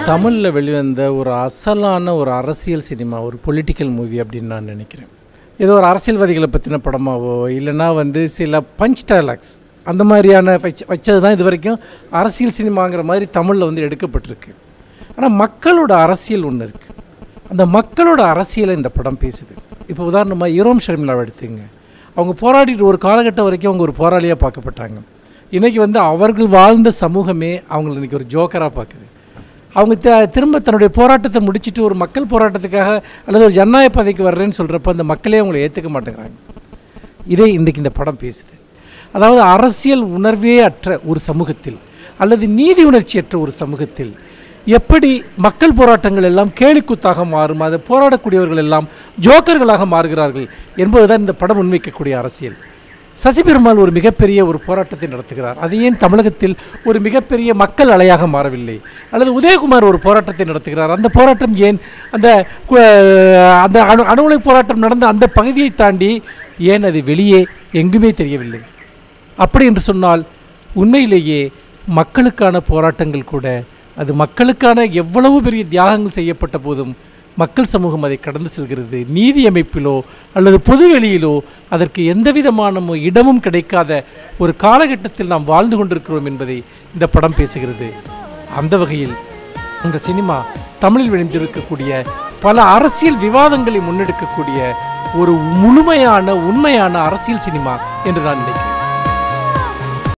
தமிழில் வெளிவந்த ஒரு அசலான ஒரு அரசியல் சினிமா ஒரு பொலிட்டிக்கல் மூவி அப்படின்னு நான் நினைக்கிறேன் ஏதோ ஒரு அரசியல்வாதிகளை பற்றின படமாவோ இல்லைன்னா வந்து சில பஞ்ச் டயலாக்ஸ் அந்த மாதிரியான வச்ச வச்சது தான் இது வரைக்கும் அரசியல் சினிமாங்கிற மாதிரி தமிழில் வந்து எடுக்கப்பட்டிருக்கு ஆனால் மக்களோட அரசியல் ஒன்று இருக்குது அந்த மக்களோட அரசியலை இந்த படம் பேசுது இப்போ உதாரணமாக ஈரோம் ஷர்மிளாவை எடுத்துங்க அவங்க போராடிட்டு ஒரு காலகட்டம் வரைக்கும் அவங்க ஒரு போராளியாக பார்க்கப்பட்டாங்க இன்றைக்கி வந்து அவர்கள் வாழ்ந்த சமூகமே அவங்களை இன்றைக்கி ஒரு ஜோக்கராக பார்க்குது அவங்க த- திரும்ப தன்னுடைய போராட்டத்தை முடிச்சிட்டு ஒரு மக்கள் போராட்டத்துக்காக அல்லது ஒரு ஜனநாயக பதவிக்கு வர்றேன்னு சொல்கிறப்ப அந்த மக்களே அவங்களை ஏற்றுக்க மாட்டேங்கிறாங்க இதே இன்றைக்கி இந்த படம் பேசுது அதாவது அரசியல் உணர்வே அற்ற ஒரு சமூகத்தில் அல்லது நீதி உணர்ச்சியற்ற ஒரு சமூகத்தில் எப்படி மக்கள் போராட்டங்கள் எல்லாம் கேலிக்கூத்தாக மாறும் அது போராடக்கூடியவர்கள் எல்லாம் ஜோக்கர்களாக மாறுகிறார்கள் என்பதுதான் இந்த படம் முன்வைக்கக்கூடிய அரசியல் சசி பெருமாள் ஒரு மிகப்பெரிய ஒரு போராட்டத்தை நடத்துகிறார் அது ஏன் தமிழகத்தில் ஒரு மிகப்பெரிய மக்கள் அலையாக மாறவில்லை அல்லது உதயகுமார் ஒரு போராட்டத்தை நடத்துகிறார் அந்த போராட்டம் ஏன் அந்த கு- அந்த அணு அணுகுலை போராட்டம் நடந்த அந்த பகுதியை தாண்டி ஏன் அது வெளியே எங்குமே தெரியவில்லை அப்படி என்று சொன்னால் உண்மையிலேயே மக்களுக்கான போராட்டங்கள் கூட அது மக்களுக்கான எவ்வளவு பெரிய தியாகங்கள் செய்யப்பட்ட போதும் மக்கள் சமூகம் அதை கடந்து செல்கிறது நீதி அமைப்பிலோ அல்லது பொதுவெளியிலோ அதற்கு எந்த விதமான மு- இடமும் கிடைக்காத ஒரு காலகட்டத்தில் நாம் வாழ்ந்து கொண்டிருக்கிறோம் என்பதை இந்த படம் பேசுகிறது அந்த வகையில் இந்த சினிமா தமிழில் விளைந்திருக்கக்கூடிய பல அரசியல் விவாதங்களை முன்னெடுக்கக்கூடிய ஒரு முழுமையான உண்மையான அரசியல் சினிமா என்று நான் நினைக்கிறேன்